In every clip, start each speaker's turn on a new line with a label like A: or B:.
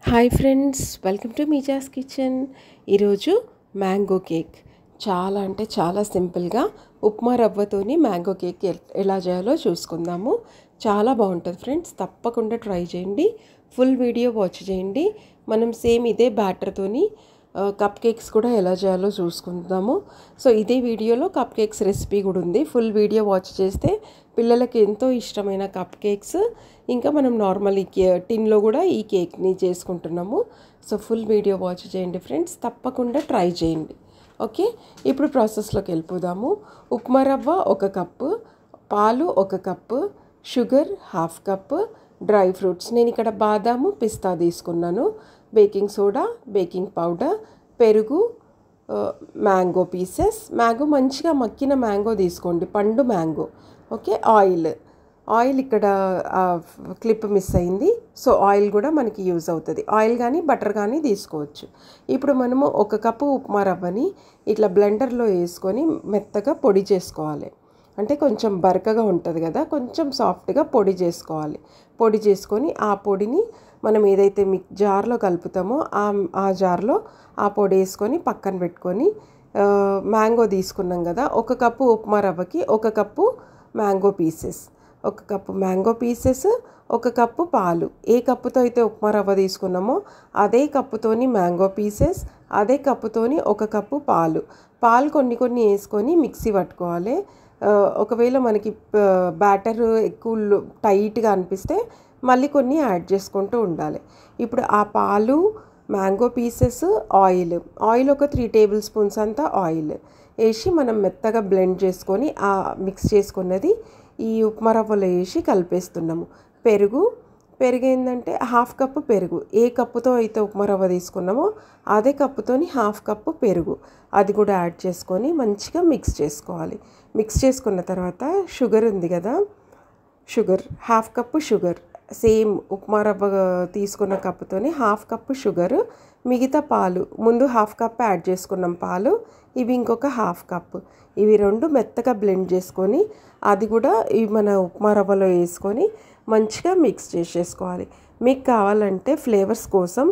A: hi friends welcome to మీజాస్ kitchen ఈరోజు mango cake చాలా అంటే చాలా సింపుల్గా ఉప్మా రవ్వతోని మ్యాంగో కేక్ ఎల్- ఎలా చేయాలో చూసుకుందాము చాలా బాగుంటుంది ఫ్రెండ్స్ తప్పకుండా ట్రై చేయండి ఫుల్ వీడియో వాచ్ చేయండి మనం సేమ్ ఇదే బ్యాటర్తోని కప్ కేక్స్ కూడా ఎలా చేయాలో చూసుకుందాము సో ఇదే వీడియోలో కప్ కేక్స్ రెసిపీ కూడా ఉంది ఫుల్ వీడియో వాచ్ చేస్తే పిల్లలకి ఎంతో ఇష్టమైన కప్ కేక్స్ ఇంకా మనం నార్మల్ ఈ కే టిన్లో కూడా ఈ కేక్ని చేసుకుంటున్నాము సో ఫుల్ వీడియో వాచ్ చేయండి ఫ్రెండ్స్ తప్పకుండా ట్రై చేయండి ఓకే ఇప్పుడు ప్రాసెస్లోకి వెళ్ళిపోదాము ఉప్మా రవ్వ ఒక కప్పు పాలు ఒక cup sugar half cup dry fruits నేను ఇక్కడ బాదాము పిస్తా తీసుకున్నాను బేకింగ్ సోడా బేకింగ్ పౌడర్ పెరుగు ఆ, మ్యాంగో పీసెస్ మ్యాంగో మంచిగా మక్కిన మ్యాంగో తీసుకోండి పండు మ్యాంగో ఓకే ఆయిల్ ఆయిల్ ఇక్కడ ఆ, క్లిప్ మిస్ అయింది సో ఆయిల్ కూడా మనకి యూజ్ అవుతుంది ఆయిల్ కానీ బటర్ కానీ తీసుకోవచ్చు ఇప్పుడు మనము ఒక కప్పు ఉప్మా రవ్వని ఇట్లా బ్లెండర్లో వేసుకొని మెత్తగా పొడి చేసుకోవాలి అంటే కొంచెం బరకగా ఉంటుంది కదా కొంచెం సాఫ్ట్గా పొడి చేసుకోవాలి పొడి చేసుకొని ఆ పొడిని మనం ఏదైతే మిక్ జార్లో కలుపుతామో ఆ ఆ జార్లో ఆ పొడి వేసుకొని పక్కన పెట్టుకొని ఆ, మ్యాంగో తీసుకున్నాం కదా ఒక కప్పు ఉప్మా రవ్వకి ఒక కప్పు మ్యాంగో పీసెస్ ఒక కప్పు మ్యాంగో పీసెస్ ఒక కప్పు పాలు ఏ కప్పుతో అయితే ఉప్మా రవ్వ తీసుకున్నామో అదే కప్పుతోని మ్యాంగో పీసెస్ అదే కప్పుతోని ఒక కప్పు పాలు పాలు కొన్ని కొన్ని వేసుకొని మిక్సీ పట్టుకోవాలి ఆ, ఒకవేళ మనకి బ్యాటర్ ఎక్కువ లో- టైట్గా అనిపిస్తే మళ్ళీ కొన్ని యాడ్ చేసుకుంటూ ఉండాలి ఇప్పుడు ఆ పాలు మ్యాంగో పీసెస్ ఆయిల్ ఆయిల్ ఒక త్రీ టేబుల్ స్పూన్స్ అంతా ఆయిల్ వేసి మనం మెత్తగా బ్లెండ్ చేసుకొని ఆ మిక్స్ చేసుకున్నది ఈ ఉప్మా రవ్వలో వేసి కలిపేస్తున్నాము పెరుగు పెరుగు ఏంటంటే హాఫ్ కప్పు పెరుగు ఏ కప్పుతో అయితే ఉప్మా రవ్వ తీసుకున్నామో అదే కప్పుతోని హాఫ్ కప్పు పెరుగు అది కూడా యాడ్ చేసుకొని మంచిగా మిక్స్ చేసుకోవాలి మిక్స్ చేసుకున్న తర్వాత షుగర్ ఉంది కదా sugar half cup sugar same upma రవ్వ తీసుకున్న కప్పుతోని హాఫ్ కప్పు షుగర్ మిగతా పాలు ముందు హాఫ్ కప్ యాడ్ చేసుకున్నాం పాలు ఇవి ఇంకొక హాఫ్ కప్ ఇవి రెండు మెత్తగా బ్లెండ్ చేసుకొని అది కూడా ఇవి మన ఉప్మా రవ్వలో వేసుకొని మంచిగా మిక్స్ చేసేసుకోవాలి మీకు కావాలంటే ఫ్లేవర్స్ కోసం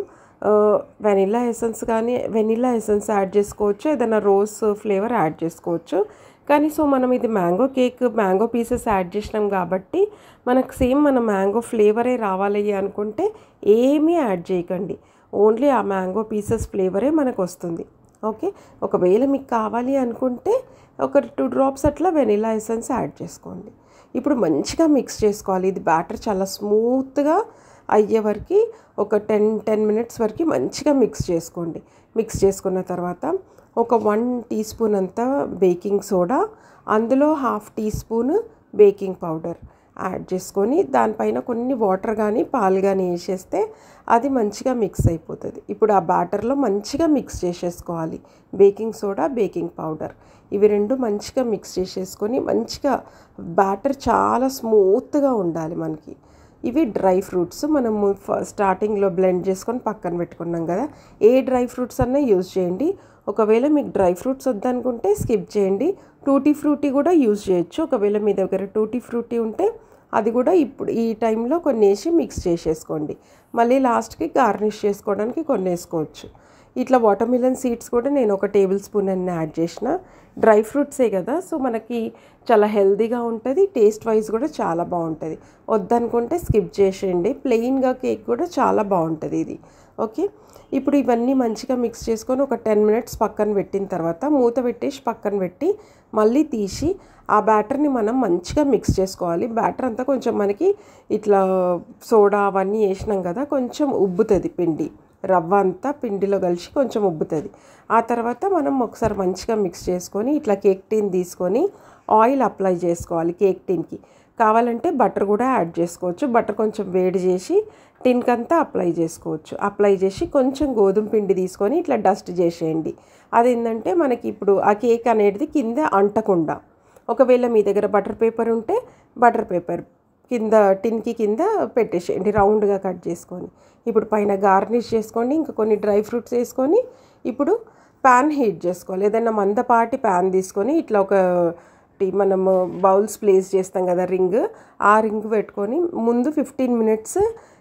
A: వెనిలా ఎసెన్స్ కానీ వెనిలా ఎసెన్స్ యాడ్ చేసుకోవచ్చు ఏదైనా రోజ్ ఫ్లేవర్ యాడ్ చేసుకోవచ్చు కానీ సో మనం ఇది mango cake mango pieces add చేసినాం కాబట్టి మనకు సేమ్ మన మ్యాంగో ఫ్లేవరే రావాలి అనుకుంటే ఏమీ యాడ్ చేయకండి ఓన్లీ ఆ మ్యాంగో పీసెస్ ఫ్లేవరే మనకు వస్తుంది ఓకే ఒకవేళ మీకు కావాలి అనుకుంటే ఒక టూ డ్రాప్స్ అట్లా వెనిలా ఎసెన్స్ యాడ్ చేసుకోండి ఇప్పుడు మంచిగా మిక్స్ చేసుకోవాలి ఇది బ్యాటర్ చాలా స్మూత్గా అయ్యే వరకు ఒక టెన్ టెన్ మినిట్స్ వరకు మంచిగా మిక్స్ చేసుకోండి మిక్స్ చేసుకున్న తర్వాత ఒక వన్ టీ స్పూన్ అంతా బేకింగ్ సోడా అందులో half teaspoon baking powder add చేసుకొని దానిపైన కొన్ని వాటర్ కానీ పాలు కానీ వేసేస్తే అది మంచిగా మిక్స్ అయిపోతుంది ఇప్పుడు ఆ బ్యాటర్లో మంచిగా మిక్స్ చేసేసుకోవాలి బేకింగ్ సోడా బేకింగ్ పౌడర్ ఇవి రెండు మంచిగా మిక్స్ చేసేసుకొని మంచిగా బ్యాటర్ చాలా స్మూత్గా ఉండాలి మనకి ఇవి డ్రై ఫ్రూట్స్ మనము ఫ- స్టార్టింగ్లో బ్లెండ్ చేసుకొని పక్కన పెట్టుకున్నాం కదా ఏ డ్రై ఫ్రూట్స్ అన్నా యూజ్ చేయండి ఒకవేళ మీకు డ్రై ఫ్రూట్స్ వద్దనుకుంటే స్కిప్ చేయండి టూటీ ఫ్రూటీ కూడా యూజ్ చేయొచ్చు ఒకవేళ మీ దగ్గర టూటీ ఫ్రూటీ ఉంటే అది కూడా ఇప్పుడు ఈ టైంలో కొన్ని వేసి మిక్స్ చేసేసుకోండి మళ్ళీ లాస్ట్కి గార్నిష్ చేసుకోవడానికి కొన్ని వేసుకోవచ్చు ఇట్లా వాటర్మిలన్ సీడ్స్ కూడా నేను ఒక టేబుల్ స్పూన్ అన్ని యాడ్ చేసిన డ్రై ఫ్రూట్సే కదా సో మనకి చాలా హెల్తీగా ఉంటుంది టేస్ట్ వైజ్ కూడా చాలా బాగుంటుంది వద్దనుకుంటే స్కిప్ చేసేయండి ప్లెయిన్గా కేక్ కూడా చాలా బాగుంటుంది ఇది ఓకే ఇప్పుడు ఇవన్నీ మంచిగా మిక్స్ చేసుకొని ఒక టెన్ మినిట్స్ పక్కన పెట్టిన తర్వాత మూత పెట్టేసి పక్కన పెట్టి మళ్ళీ తీసి ఆ బ్యాటర్ని మనం మంచిగా మిక్స్ చేసుకోవాలి బ్యాటర్ అంతా కొంచెం మనకి ఇట్లా సోడా అవన్నీ వేసినాం కదా కొంచెం ఉబ్బుతుంది పిండి రవ్వ అంతా పిండిలో కలిసి కొంచెం ఉబ్బుతుంది ఆ తర్వాత మనం ఒకసారి మంచిగా మిక్స్ చేసుకొని ఇట్లా కేక్ టిన్ తీసుకొని ఆయిల్ అప్లై చేసుకోవాలి కేక్ టిన్కి కావాలంటే బటర్ కూడా యాడ్ చేసుకోవచ్చు బటర్ కొంచెం వేడి చేసి టిన్కి అంతా అప్లై చేసుకోవచ్చు అప్లై చేసి కొంచెం గోధుమ పిండి తీసుకొని ఇట్లా డస్ట్ చేసేయండి అదేంటంటే మనకి ఇప్పుడు ఆ కేక్ అనేది కింద అంటకుండా ఒకవేళ మీ దగ్గర బటర్ పేపర్ ఉంటే బటర్ పేపర్ కింద టిన్కి కింద పెట్టేసేయండి రౌండ్గా కట్ చేసుకొని ఇప్పుడు పైన గార్నిష్ చేసుకోండి ఇంకా కొన్ని డ్రై ఫ్రూట్స్ వేసుకొని ఇప్పుడు ప్యాన్ హీట్ చేసుకోవాలి ఏదైనా మందపాటి ప్యాన్ తీసుకొని ఇట్లా ఒక టీ మనము బౌల్స్ ప్లేస్ చేస్తాం కదా రింగ్ ఆ రింగ్ పెట్టుకొని ముందు ఫిఫ్టీన్ మినిట్స్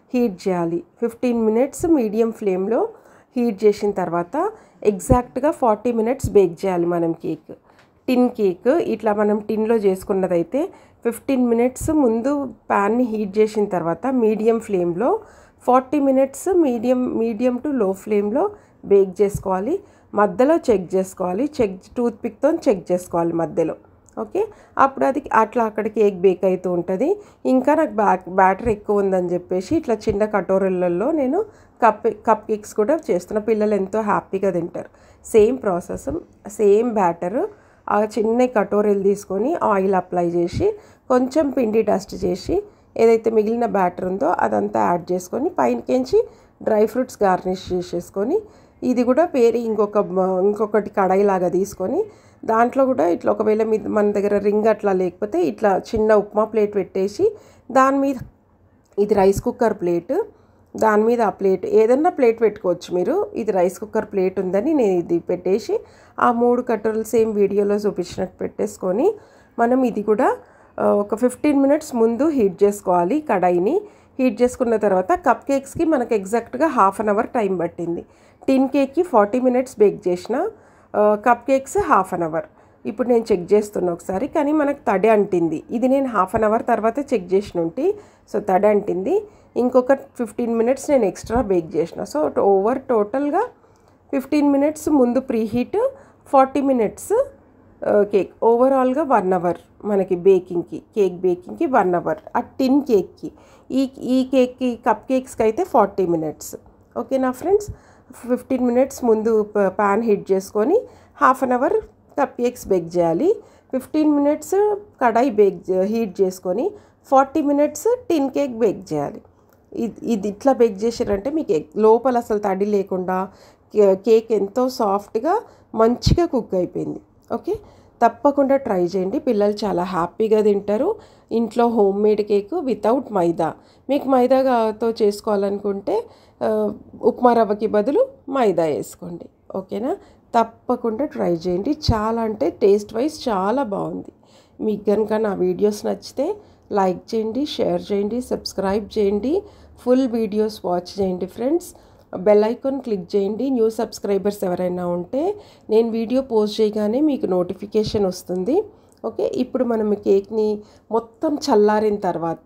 A: హీట్ చేయాలి ఫిఫ్టీన్ మినిట్స్ మీడియం ఫ్లేమ్లో హీట్ చేసిన తర్వాత ఎగ్జాక్ట్గా ఫార్టీ మినిట్స్ బేక్ చేయాలి మనం కేక్ టిన్ కేక్ ఇట్లా మనం టిన్లో చేసుకున్నదైతే ఫిఫ్టీన్ మినిట్స్ ముందు ప్యాన్ని హీట్ చేసిన తర్వాత మీడియం ఫ్లేమ్లో forty minutes medium medium to low ఫ్లేమ్లో బేక్ చేసుకోవాలి మధ్యలో చెక్ చేసుకోవాలి చెక్ టూత్ పిక్తో చెక్ చేసుకోవాలి మధ్యలో ఓకే అప్పుడు అది అట్లా అక్కడ కేక్ బేక్ అవుతూ ఉంటుంది ఇంకా నాకు బ్యాక్ బ్యాటర్ ఎక్కువ ఉందని చెప్పేసి ఇట్లా చిన్న కటోరలలో నేను కప్ కప్ కేక్స్ కూడా చేస్తున్నా పిల్లలు ఎంతో హ్యాపీగా తింటారు సేమ్ ప్రాసెస్ సేమ్ బ్యాటర్ ఆ చిన్న కటోరీలు తీసుకొని ఆయిల్ అప్లై చేసి కొంచెం పిండి డస్ట్ చేసి ఏదైతే మిగిలిన బ్యాటర్ ఉందో అదంతా యాడ్ చేసుకొని పైనకించి డ్రై ఫ్రూట్స్ గార్నిష్ చేసేసుకొని ఇది కూడా వేరే ఇంకొక ఇంకొకటి కడాయిలాగా తీసుకొని దాంట్లో కూడా ఇట్లా ఒకవేళ మీ మన దగ్గర రింగ్ అట్లా లేకపోతే ఇట్లా చిన్న ఉప్మా ప్లేట్ పెట్టేసి దాని మీద ఇది రైస్ కుక్కర్ ప్లేట్ దాని మీద ఆ ప్లేట్ ఏదన్నా ప్లేట్ పెట్టుకోవచ్చు మీరు ఇది రైస్ కుక్కర్ ప్లేట్ ఉందని నేను ఇది పెట్టేసి ఆ మూడు కట్టలు సేమ్ వీడియోలో చూపించినట్టు పెట్టేసుకొని మనం ఇది కూడా ఒక ఫిఫ్టీన్ మినిట్స్ ముందు హీట్ చేసుకోవాలి కడాయిని హీట్ చేసుకున్న తర్వాత కప్ కేక్స్కి మనకు ఎగ్జాక్ట్గా హాఫ్ అన్ అవర్ టైం పట్టింది టిన్ కేక్కి ఫార్టీ మినిట్స్ బేక్ చేసిన cupcakes half an hour ఇప్పుడు నేను చెక్ చేస్తున్నా ఒకసారి కానీ మనకు తడి అంటింది ఇది నేను హాఫ్ అన్ అవర్ తర్వాత చెక్ చేసిన ఉంటి సో తడి అంటింది ఇంకొక ఫిఫ్టీన్ మినిట్స్ నేను ఎక్స్ట్రా బేక్ చేసిన సో ఓవర్ టోటల్గా ఫిఫ్టీన్ మినిట్స్ ముందు preheat forty minutes cake ఓవరాల్గా వన్ అవర్ మనకి బేకింగ్కి కేక్ బేకింగ్కి వన్ అవర్ ఆ టిన్ కేక్కి ఈ ఈ కేక్కి కప్ కేక్స్కి అయితే ఫార్టీ మినిట్స్ ఓకేనా ఫ్రెండ్స్ ఫిఫ్టీన్ మినిట్స్ ముందు ప్యాన్ హీట్ చేసుకొని half an hour cupcakes bake చేయాలి ఫిఫ్టీన్ మినిట్స్ కడాయి బేక్ హీట్ చేసుకొని forty minutes tin cake bake చేయాలి ఇది ఇది ఇట్లా బేక్ చేసారంటే మీకు లోపల అసలు తడి లేకుండా కేక్ ఎంతో సాఫ్ట్గా మంచిగా కుక్ అయిపోయింది ఓకే తప్పకుండా ట్రై చేయండి పిల్లలు చాలా హ్యాపీగా తింటారు ఇంట్లో home made cake without maida మీకు మైదాతో చేసుకోవాలనుకుంటే ఉప్మా రవ్వకి బదులు మైదా వేసుకోండి ఓకేనా తప్పకుండా ట్రై చేయండి చాలా అంటే టేస్ట్ వైజ్ చాలా బాగుంది మీకు కనుక నా వీడియోస్ నచ్చితే లైక్ చేయండి షేర్ చేయండి సబ్స్క్రైబ్ చేయండి ఫుల్ వీడియోస్ వాచ్ చేయండి ఫ్రెండ్స్ బెల్ ఐకాన్ క్లిక్ చేయండి న్యూ సబ్స్క్రైబర్స్ ఎవరైనా ఉంటే నేను వీడియో పోస్ట్ చేయగానే మీకు నోటిఫికేషన్ వస్తుంది ఓకే ఇప్పుడు మనం ఈ కేక్ని మొత్తం చల్లారిన తర్వాత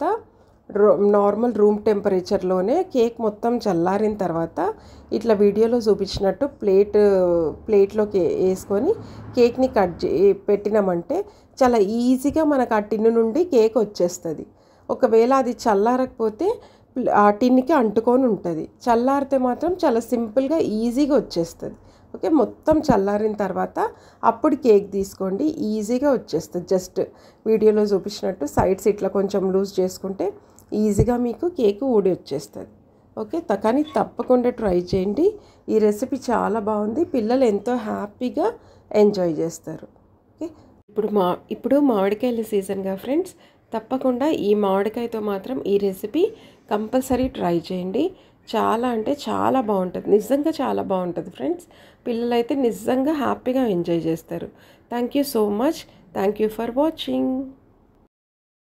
A: నార్మల్ రూమ్ టెంపరేచర్లోనే కేక్ మొత్తం చల్లారిన తర్వాత ఇట్లా వీడియోలో చూపించినట్టు ప్లేట్ ప్లేట్లోకి వేసుకొని కేక్ని కట్ చే పెట్టినామంటే చాలా ఈజీగా మనకు ఆ టిన్ను నుండి కేక్ వచ్చేస్తుంది ఒకవేళ అది చల్లారకపోతే ఆ టిన్కి అంటుకొని ఉంటుంది చల్లారితే మాత్రం చాలా సింపుల్గా ఈజీగా వచ్చేస్తుంది ఓకే మొత్తం చల్లారిన తర్వాత అప్పుడు కేక్ తీసుకోండి ఈజీగా వచ్చేస్తుంది జస్ట్ వీడియోలో చూపించినట్టు సైడ్స్ ఇట్లా కొంచెం లూజ్ చేసుకుంటే ఈజీగా మీకు కేక్ ఊడి వచ్చేస్తుంది ఓకే కానీ తప్పకుండా ట్రై చేయండి ఈ రెసిపీ చాలా బాగుంది పిల్లలు ఎంతో హ్యాపీగా ఎంజాయ్ చేస్తారు ఓకే ఇప్పుడు మా ఇప్పుడు మామిడికాయల సీజన్గా ఫ్రెండ్స్ తప్పకుండా ఈ మామిడికాయతో మాత్రం ఈ రెసిపీ కంపల్సరీ ట్రై చేయండి చాలా అంటే చాలా బాగుంటుంది నిజంగా చాలా బాగుంటుంది ఫ్రెండ్స్ పిల్లలైతే నిజంగా హ్యాపీగా ఎంజాయ్ చేస్తారు thank you so much thank you for watching